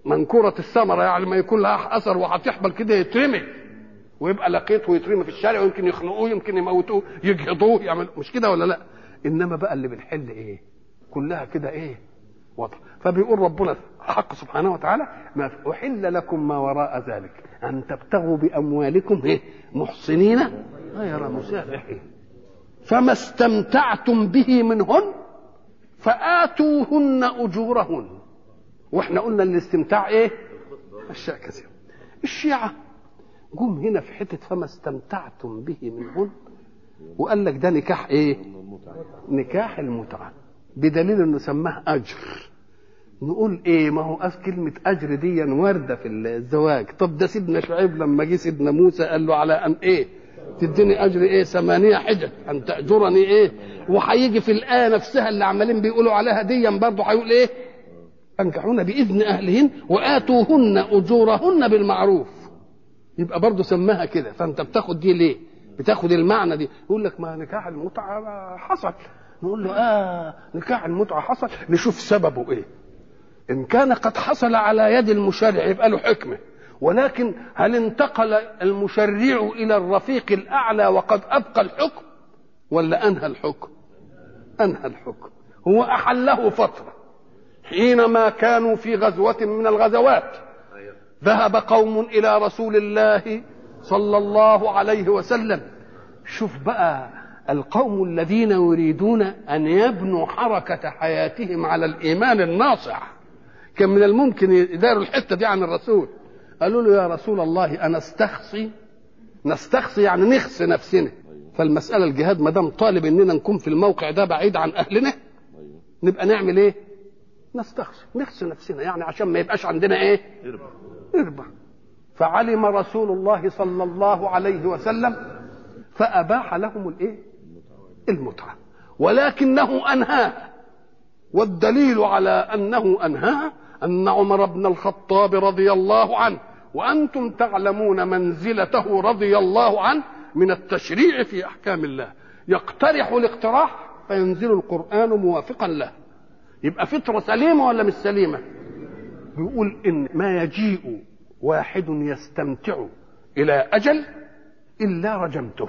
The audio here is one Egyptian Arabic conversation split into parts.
منكورة الثمرة يعني ما يكون لها أثر وهتحبل كده يترمي ويبقى لقيت ويترمي في الشارع ويمكن يخنقوه يمكن يموتوه يجهضوه يعمل مش كده ولا لا انما بقى اللي بالحل ايه كلها كده ايه وضع فبيقول ربنا حق سبحانه وتعالى ما احل لكم ما وراء ذلك ان تبتغوا باموالكم ايه محصنين غير مسافحين فما استمتعتم به منهن فاتوهن اجورهن واحنا قلنا الاستمتاع ايه اشياء كثيره الشيعه جم هنا في حته فما استمتعتم به منهن وقال لك ده نكاح ايه نكاح المتعه بدليل انه سماه اجر نقول ايه ما هو أس كلمة أجر دي واردة في الزواج طب ده سيدنا شعيب لما جه سيدنا موسى قال له على أن إيه تديني أجر إيه ثمانية حجج أن تأجرني إيه وهيجي في الآية نفسها اللي عمالين بيقولوا عليها ديا برضه هيقول إيه أنكحون بإذن أهلهن وآتوهن أجورهن بالمعروف يبقى برضه سماها كده فأنت بتاخد دي ليه بتاخد المعنى دي يقول لك ما نكاح المتعة حصل نقول له اه نكاح المتعة حصل نشوف سببه ايه ان كان قد حصل على يد المشرع يبقى له حكمه ولكن هل انتقل المشرع الى الرفيق الاعلى وقد ابقى الحكم ولا انهى الحكم انهى الحكم هو احله فتره حينما كانوا في غزوه من الغزوات ذهب قوم الى رسول الله صلى الله عليه وسلم شوف بقى القوم الذين يريدون ان يبنوا حركه حياتهم على الايمان الناصع كان من الممكن يداروا الحته دي عن الرسول قالوا له يا رسول الله انا استخصي نستخصي يعني نخصي نفسنا فالمساله الجهاد ما دام طالب اننا نكون في الموقع ده بعيد عن اهلنا نبقى نعمل ايه؟ نستخصي نخصي نفسنا يعني عشان ما يبقاش عندنا ايه؟ اربع فعلم رسول الله صلى الله عليه وسلم فاباح لهم الايه؟ المتعه ولكنه انهاها والدليل على انه انهاها ان عمر بن الخطاب رضي الله عنه وانتم تعلمون منزلته رضي الله عنه من التشريع في احكام الله يقترح الاقتراح فينزل القران موافقا له يبقى فطره سليمه ولا مش سليمه بيقول ان ما يجيء واحد يستمتع الى اجل الا رجمته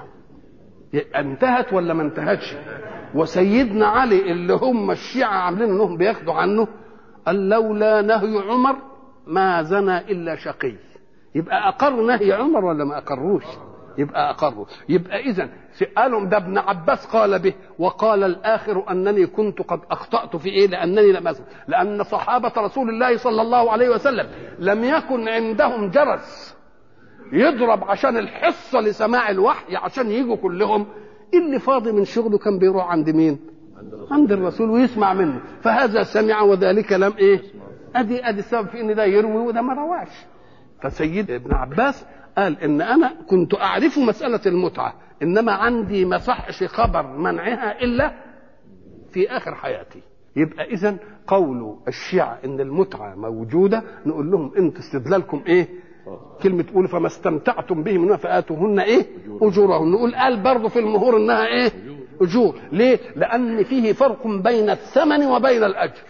انتهت ولا ما انتهتش وسيدنا علي اللي هم الشيعة عاملين انهم بياخدوا عنه قال لولا نهي عمر ما زنى الا شقي يبقى اقر نهي عمر ولا ما اقروش يبقى اقروا يبقى اذا قالوا ده ابن عباس قال به وقال الاخر انني كنت قد اخطات في ايه لانني لم أزن لان صحابه رسول الله صلى الله عليه وسلم لم يكن عندهم جرس يضرب عشان الحصه لسماع الوحي عشان يجوا كلهم اللي فاضي من شغله كان بيروح عند مين عند الرسول ويسمع منه فهذا سمع وذلك لم ايه ادي ادي السبب في ان ده يروي وده ما رواش فسيد ابن عباس قال ان انا كنت اعرف مساله المتعه انما عندي ما صحش خبر منعها الا في اخر حياتي يبقى اذا قول الشيعة ان المتعه موجوده نقول لهم انتوا استدلالكم ايه كلمة تقول فما استمتعتم به منها فآتوهن إيه؟ أجورهن نقول قال برضه في المهور إنها إيه؟ أجور ليه؟ لأن فيه فرق بين الثمن وبين الأجر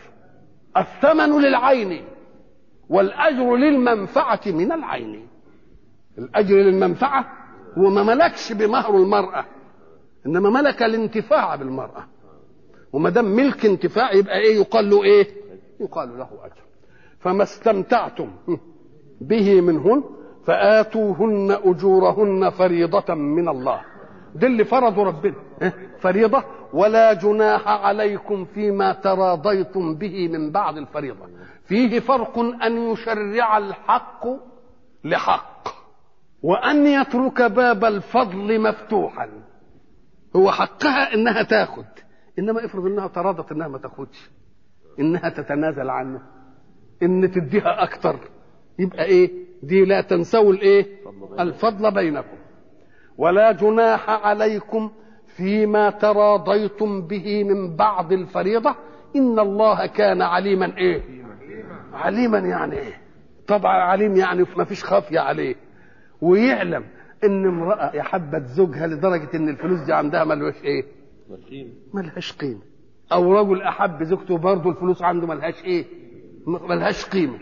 الثمن للعين والأجر للمنفعة من العين الأجر للمنفعة هو ما ملكش بمهر المرأة إنما ملك الانتفاع بالمرأة وما دام ملك انتفاع يبقى إيه يقال له إيه؟ يقال له أجر فما استمتعتم به منهن فآتوهن أجورهن فريضة من الله ده اللي فرضوا ربنا فريضة ولا جناح عليكم فيما تراضيتم به من بعد الفريضة فيه فرق أن يشرع الحق لحق وأن يترك باب الفضل مفتوحا هو حقها إنها تاخد إنما افرض إنها تراضت إنها ما تاخدش إنها تتنازل عنه إن تديها أكتر يبقى ايه دي لا تنسوا الايه الفضل بينكم ولا جناح عليكم فيما تراضيتم به من بعض الفريضة إن الله كان عليما إيه عليما يعني إيه طبعا عليم يعني ما فيش خافية عليه ويعلم إن امرأة يحبت زوجها لدرجة إن الفلوس دي عندها ملهاش إيه ملهاش قيمة أو رجل أحب زوجته برضه الفلوس عنده ملهاش إيه ملهاش قيمة